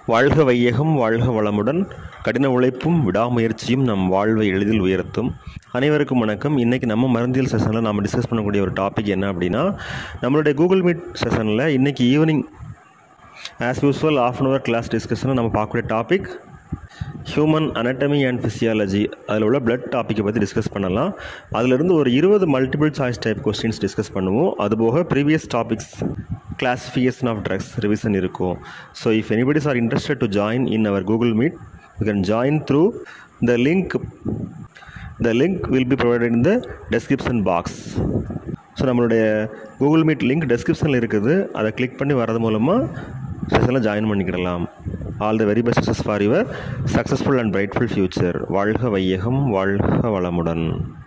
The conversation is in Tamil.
வாழ்க வையகம் வாழ்க வளமுடன் கடின உழைப்பும் விடாமுயற்சியும் நம் வாழ்வை எளிதில் உயர்த்தும் அனைவருக்கும் வணக்கம் இன்றைக்கி நம்ம மருந்தியல் செஷனில் நாம் டிஸ்கஸ் பண்ணக்கூடிய ஒரு டாபிக் என்ன அப்படின்னா நம்மளுடைய கூகுள் மீட் செஷனில் இன்றைக்கி evening as usual half an hour class டிஸ்கஷனில் நம்ம பார்க்கக்கூடிய topic human anatomy and physiology அதில் உள்ள பிளட் டாப்பிக்கை பற்றி டிஸ்கஸ் பண்ணலாம் அதிலிருந்து ஒரு இருபது multiple choice type questions discuss பண்ணுவோம் அதுபோக previous topics classification of drugs revision இருக்கும் so if anybody's are interested to join in our Google Meet you can join through the link the link will be provided in the description box so நம்மளுடைய கூகுள் மீட் லிங்க் டெஸ்கிரிப்ஷனில் இருக்குது அதை கிளிக் பண்ணி வர்றது மூலமாக செஷனில் ஜாயின் பண்ணிக்கிடலாம் all the very best for your successful and brightful future வாழ்க வையகம் வாழ்க வளமுடன்